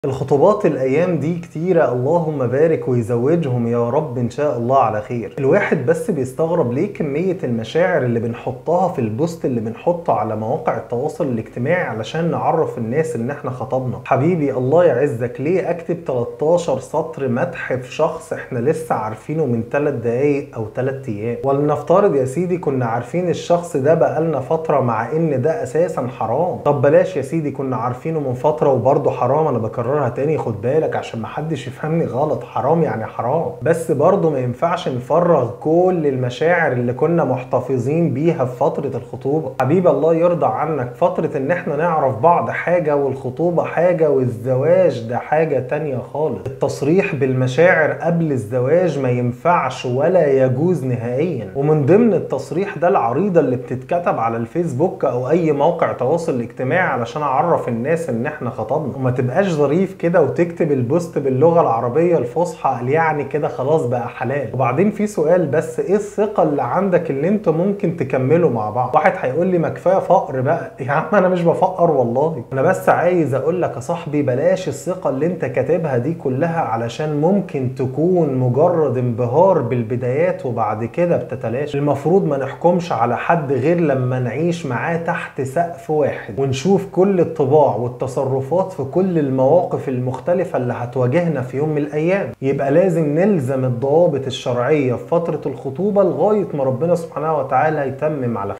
الخطوبات الايام دي كتيرة اللهم بارك ويزوجهم يا رب ان شاء الله على خير الواحد بس بيستغرب ليه كمية المشاعر اللي بنحطها في البوست اللي بنحطه على مواقع التواصل الاجتماعي علشان نعرف الناس ان احنا خطبنا حبيبي الله يعزك ليه اكتب 13 سطر مدح في شخص احنا لسه عارفينه من 3 دقايق او 3 ايام ولنفترض يا سيدي كنا عارفين الشخص ده بقالنا فترة مع ان ده اساسا حرام طب بلاش يا سيدي كنا عارفينه من فترة وبرضه حرام انا بكرر بكررها تاني خد بالك عشان محدش يفهمني غلط حرام يعني حرام بس برضه ما ينفعش نفرغ كل المشاعر اللي كنا محتفظين بيها في فترة الخطوبة حبيبي الله يرضى عنك فترة ان احنا نعرف بعض حاجة والخطوبة حاجة والزواج ده حاجة تانية خالص التصريح بالمشاعر قبل الزواج ما ينفعش ولا يجوز نهائيا ومن ضمن التصريح ده العريضة اللي بتتكتب على الفيسبوك او اي موقع تواصل اجتماعي علشان اعرف الناس ان احنا خطبنا وما تبقاش ظريف كده وتكتب البوست باللغه العربيه الفصحى قال يعني كده خلاص بقى حلال وبعدين في سؤال بس ايه الثقه اللي عندك اللي انتوا ممكن تكملوا مع بعض واحد هيقول لي ما كفايه فقر بقى يا عم انا مش بفقر والله انا بس عايز اقول لك يا صاحبي بلاش الثقه اللي انت كاتبها دي كلها علشان ممكن تكون مجرد انبهار بالبدايات وبعد كده بتتلاشى المفروض ما نحكمش على حد غير لما نعيش معاه تحت سقف واحد ونشوف كل الطباع والتصرفات في كل المواقف المختلفة اللي هتواجهنا في يوم من الأيام يبقى لازم نلزم الضوابط الشرعية في فترة الخطوبة لغاية ما ربنا سبحانه وتعالى يتمم على